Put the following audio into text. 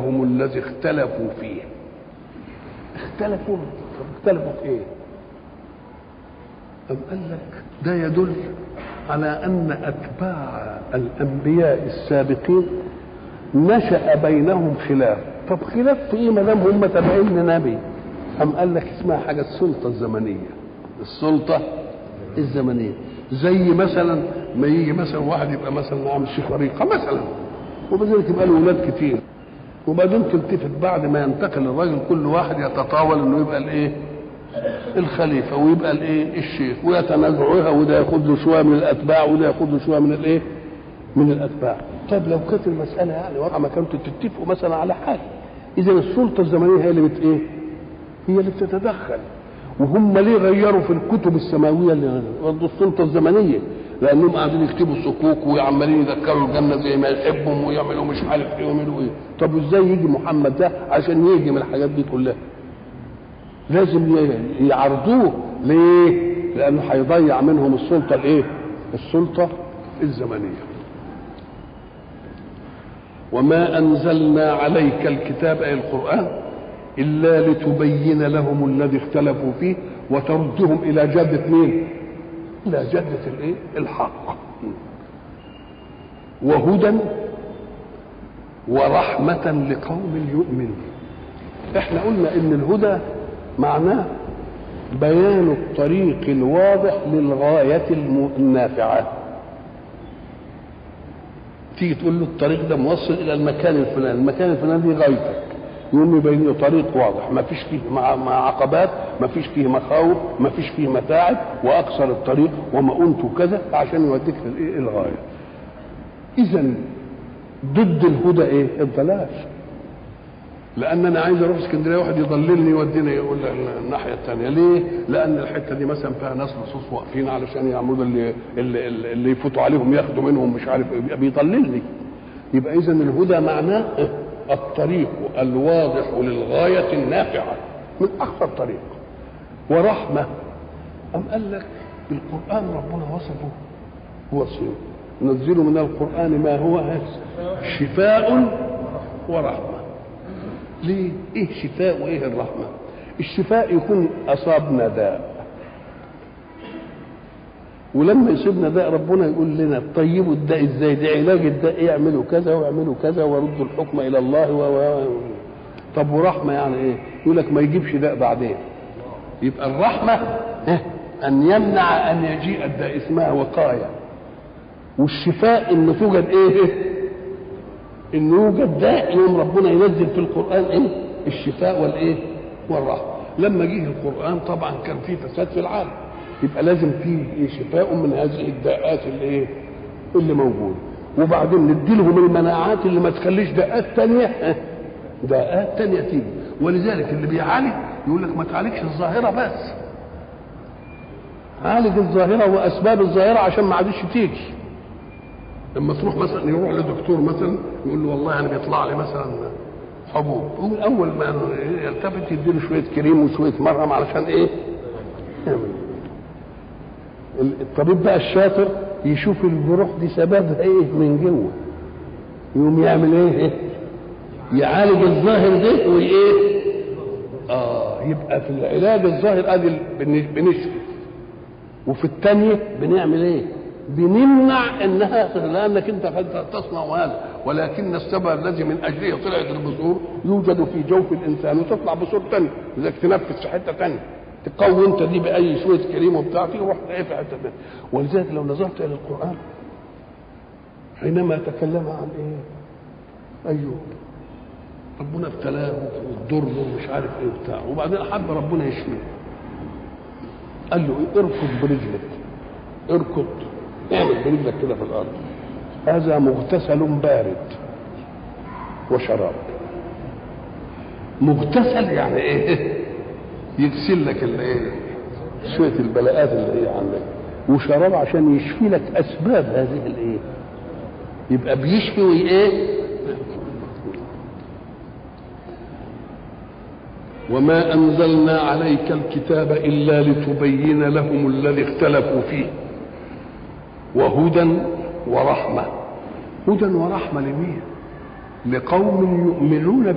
لهم الذي اختلفوا فيه اختلفوا طب اختلفوا في ايه أم قال لك ده يدل على أن أتباع الأنبياء السابقين نشأ بينهم خلاف طب خلاف في إيه ما دام هم تابعين لنبي أم قال لك اسمها حاجة السلطة الزمنية السلطة الزمنية زي مثلا ما يجي مثلا واحد يبقى مثلا عامل شيخ طريقة مثلا وبذلك يبقى له ولاد كتير وبعدين تلتفت بعد ما ينتقل الرجل كل واحد يتطاول انه يبقى الايه؟ الخليفه ويبقى الايه؟ الشيخ ويتنازعوها وده ياخد له شويه من الاتباع وده ياخد له شويه من الايه؟ من الاتباع. طيب لو كانت المساله يعني واقعه ما كنتوا تتفقوا مثلا على حاجه اذا السلطه الزمنيه هي اللي بت ايه؟ هي اللي بتتدخل وهم ليه غيروا في الكتب السماويه اللي برضه السلطه الزمنيه لانهم قاعدين يكتبوا صكوك وعمالين يذكروا الجنه زي ما يحبهم ويعملوا مش عارف ايه ويعملوا ايه طب ازاي يجي محمد ده عشان يهجم الحاجات دي كلها لازم ي- يعرضوه ليه لانه هيضيع منهم السلطه الايه السلطه الزمنيه وما انزلنا عليك الكتاب اي القران الا لتبين لهم الذي اختلفوا فيه وتردهم الى جده مين الى جده الايه الحق وهدى ورحمه لقوم يؤمنون احنا قلنا ان الهدى معناه بيان الطريق الواضح للغايه الم- النافعه تيجي تقول له الطريق ده موصل الى المكان الفلاني المكان الفلاني دي غايتك يقوم يبين له طريق واضح ما فيش فيه مع, مع عقبات ما فيش فيه مخاوف ما فيش فيه متاعب واقصر الطريق ومؤونته كذا عشان يوديك للايه الغايه اذا ضد الهدى ايه الضلال لان انا عايز اروح اسكندريه واحد يضللني يوديني يقول الناحيه الثانيه ليه؟ لان الحته دي مثلا فيها ناس لصوص واقفين علشان يعملوا اللي اللي, اللي اللي يفوتوا عليهم ياخدوا منهم مش عارف ايه بيضللني يبقى اذا الهدى معناه الطريق الواضح للغايه النافعه من اخطر طريق ورحمه أم قال لك القرآن ربنا وصفه وصفه ننزل من القرآن ما هو شفاء ورحمة ليه؟ ايه شفاء وايه الرحمة؟ الشفاء يكون أصابنا داء ولما يصيبنا داء ربنا يقول لنا طيبوا الداء ازاي ده علاج الداء يعملوا كذا ويعملوا كذا وردوا الحكم الى الله و... و... طب ورحمه يعني ايه؟ يقول لك ما يجيبش داء بعدين يبقى الرحمه إيه؟ ان يمنع ان يجيء الداء اسمها وقايه والشفاء ان توجد ايه؟ ان يوجد داء يوم ربنا ينزل في القران ايه؟ الشفاء والايه؟ والرحمه لما جه القران طبعا كان في فساد في العالم يبقى لازم فيه شفاء من هذه الداءات اللي ايه اللي موجوده وبعدين نديلهم المناعات اللي ما تخليش داءات تانية داءات تانية تيجي ولذلك اللي بيعالج يقول لك ما تعالجش الظاهرة بس عالج الظاهرة وأسباب الظاهرة عشان ما عادش تيجي لما تروح مثلا يروح لدكتور مثلا يقول له والله انا بيطلع لي مثلا حبوب هو اول ما يلتفت يديله شويه كريم وشويه مرهم علشان ايه؟ يعمل الطبيب بقى الشاطر يشوف الجروح دي سببها ايه من جوه يقوم يعمل ايه يعالج الظاهر ده وايه اه يبقى في العلاج الظاهر ادي بنشفي وفي الثانيه بنعمل ايه بنمنع انها لانك انت تصنع هذا ولكن السبب الذي من اجله طلعت البذور يوجد في جوف الانسان وتطلع بذور ثانيه لذلك تنفس في حته ثانيه تقوي انت دي باي شويه كريم وبتاع تروح ايه في حته ثانيه ولذلك لو نظرت الى القران حينما تكلم عن ايه ايوب ربنا ابتلاه والضر ومش عارف ايه وبتاع وبعدين احب ربنا يشفيه قال له ايه اركض برجلك اركض اعمل برجلك كده في الارض هذا مغتسل بارد وشراب مغتسل يعني ايه يغسل لك الايه شويه البلاءات اللي هي عندك وشراب عشان يشفي لك اسباب هذه الايه يبقى بيشفي وايه وما انزلنا عليك الكتاب الا لتبين لهم الذي اختلفوا فيه وهدى ورحمه هدى ورحمه لمين لقوم يؤمنون